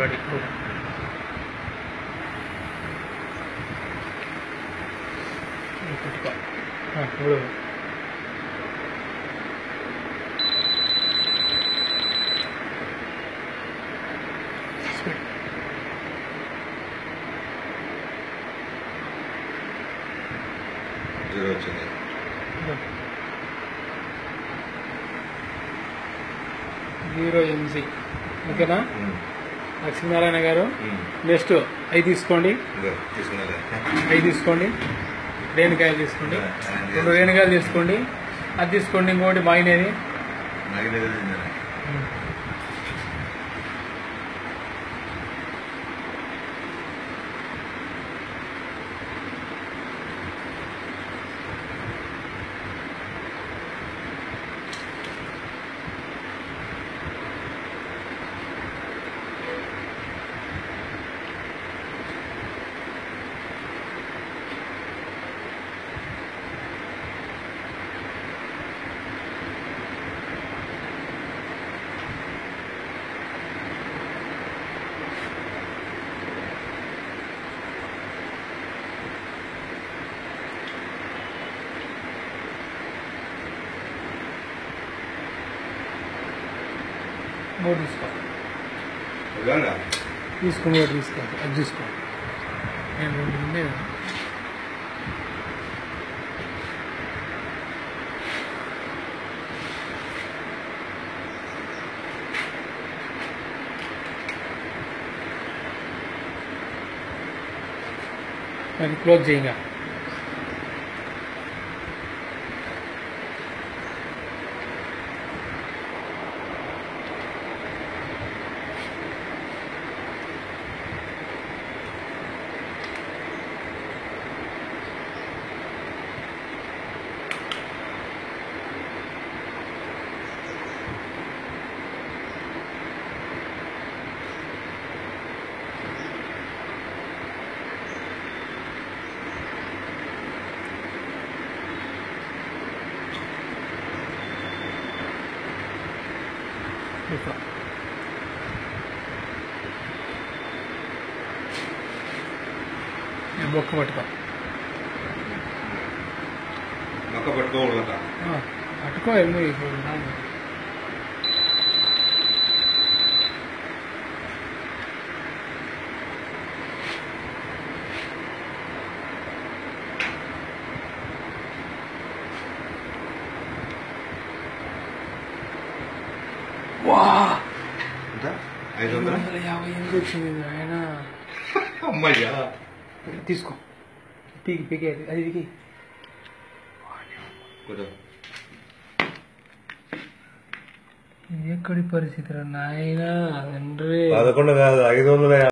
Ready పెట్టుకో ఆ, ఇప్పుడు జీరో వచ్చింది జీరో ఎంజీ ఓకేనా ఉమ్, లక్ష్మీనారాయణ గారు ఉమ్. నెక్స్ట్ అవి తీసుకోండి ఇదిగో తీసుకున్నదే అవి తీసుకోండి రేణుకాయలు తీసుకోండి రెండు రేణుకాయలు తీసుకోండి అది తీసుకోండి ఇంకోటి మాగినది నాగినది తిన్నాను. మూడు తీసుకో ఇదిగోండి. తీసుకో మూడు తీసుకో అది తీసుకో నేను రెండు ఉండే అది క్లోజ్ చేయంగా ఇప్పుడు నేను బొక్క పట్టుకో మొక్క పట్టుకోకూడదట ఆ, పట్టుకో వెళ్ళి ఇప్పుడు నాన్న. వా ఎంత ఐదు ఐదు వందల వందల యాభై ఎనిమిది వచ్చింది ఆయన అమ్మయ్యా తీసుకో పీకి పీకి అది అది పీకి కొంచెం ఇది ఎక్కడి పరిస్థితి రా నాయనా తండ్రి పదకొండు కాదు ఐదు వందల